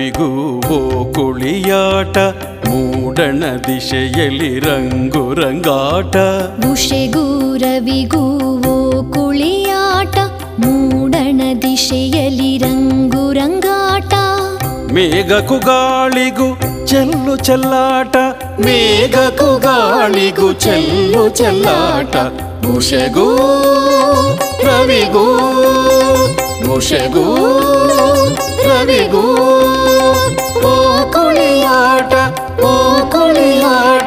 ರವಿಗೂ ಓ ಕುಳಿಯಾಟ ಮೂಡಣ ದಿಶೆಯಲ್ಲಿ ರಂಗು ರಂಗಾಟ ಉಷೆಗೂ ರವಿಗೂ ಓ ಕುಳಿಯಾಟ ಮೂಡಣ ದಿಶೆಯಲ್ಲಿ ರಂಗು ರಂಗಾಟ ಮೇಘಕ್ಕೂ ಗಾಳಿಗೂ ಚೆಲ್ಲು ಚೆಲ್ಲಾಟ ಮೇಘಕ್ಕೂ ಗಾಳಿಗೂ ಚೆಲ್ಲು ಚೆಲ್ಲಾಟ ಮುಷೆಗೂ ರವಿಗೂ ಮುಷೆಗೂ ರವಿಗೂ ಓ ಕುಳಿಯಾಟ ಓ ಕುಳಿಯಾಟ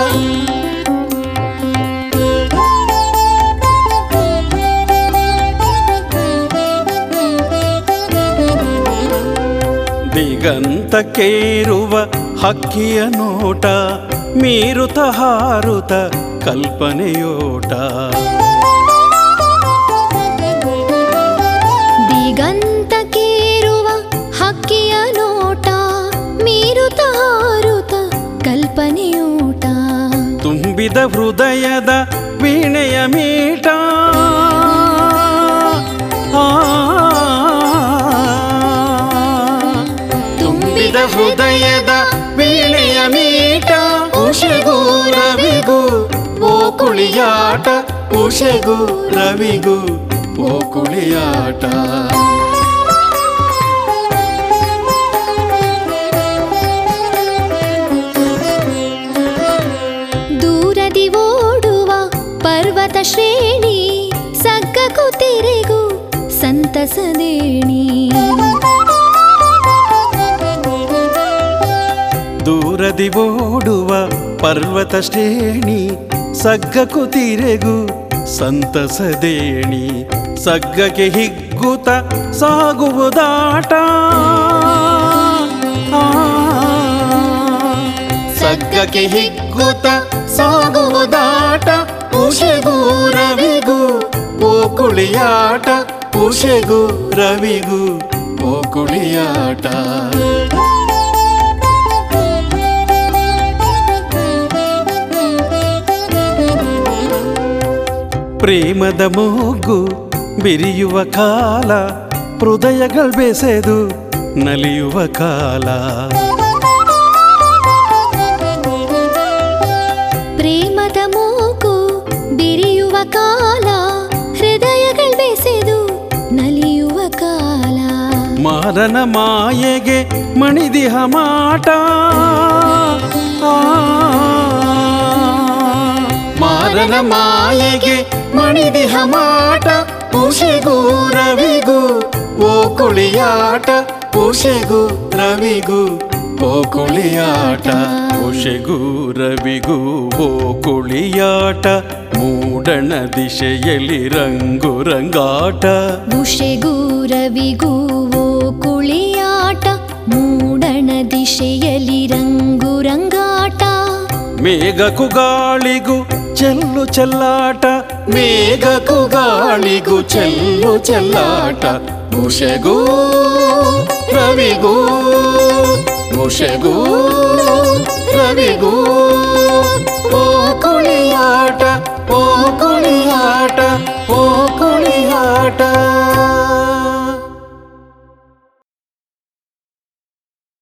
ದಿಗಂತಕ್ಕೇರುವ ಹಕ್ಕಿಯ ನೋಟ ಮೀರುತ ಹಾರುತ ಕಲ್ಪನೆಯೋಟ ದಿಗಂತಕ್ಕೇರುವ ಹಕ್ಕಿಯ ನೋಟ ಮೀರುತ ಹಾರುತ ಕಲ್ಪನೆಯೂಟ ತುಂಬಿದ ಹೃದಯದ ವೀಣೆಯ ಮೀಟ ಆ, ತುಂಬಿದ ಹೃದಯದ ವೀಣೆಯ ಮೀಟ ಉಷೆಗೂ ರವಿಗೂ ಓ ಕುಳಿಯಾಟ ಉಷೆಗೂ ರವಿಗೂ ಓ ಕುಳಿಯಾಟ ದೂರದಿ ಓಡುವ ಪರ್ವತ ಶ್ರೇಣಿ ಸಗ್ಗಕು ತೆರೆಗೂ ಸಂತಸದೇಣಿ ದೂರದಿ ಓಡುವ ಪರ್ವತ ಶ್ರೇಣಿ ಸಗ್ಗಕು ತಿರೆಗು ಸಂತಸದೇಣಿ ಸಗ್ಗಕ್ಕೆ ಹಿಗ್ಗುತ್ತ ಸಾಗುವುದಾಟ ಆ, ಸಗ್ಗಕ್ಕೆ ಹಿಗ್ಗುತ್ತ ಸಾಗುವುದಾಟ ಉಷೆಗೂ ರವಿಗೂ ಓ ಕುಳಿಯಾಟ ಉಷೆಗೂ ರವಿಗೂ ಓ ಕುಳಿಯಾಟ ಪ್ರೇಮದ ಮೂಗು ಬಿರಿಯುವ ಕಾಲ ಹೃದಯಗಳು ಬೆಸೆದು ನಲಿಯುವ ಕಾಲ ಪ್ರೇಮದ ಮೂಗು ಬಿರಿಯುವ ಕಾಲ ಹೃದಯಗಳು ಬೆಸೆದು ನಲಿಯುವ ಕಾಲ ಮಾರನ ಮಾಯೆಗೆ ಮಣಿದಿಹ ಮಾಟ ಆ, ಮಾರನ ಮಾಯೆಗೆ ಮಣಿದಿಹ ಮಾಟ ಉಷೆಗೂ ರವಿಗೂ ಓ ಕುಳಿಯಾಟ ಉಷೆಗೂ ರವಿಗೂ ಓ ಕುಳಿಯಾಟ ಉಷೆಗೂ ರವಿಗೂ ಓ ಕುಳಿಯಾಟ ಮೂಡಣ ದಿಶೆಯಲ್ಲಿ ರಂಗು ರಂಗಾಟ ಉಷೆಗೂ ರವಿಗೂ ಓ ಕುಳಿಯಾಟ ಮೂಡಣ ದಿಶೆಯಲ್ಲಿ ರಂಗು ರಂಗಾಟ ಮೇಘಕ್ಕೂ ಗಾಳಿಗೂ ಚೆಲ್ಲು ಚೆಲ್ಲಾಟ ಮೇಘಕ್ಕೂ ಗಾಳಿಗೂ ಚೆಲ್ಲು ಚೆಲ್ಲಾಟ ಮುಷೆಗೂ ರವಿಗೂ ಮುಷೆಗೂ ರವಿಗೂ ಓ ಕುಳಿಯಾಟ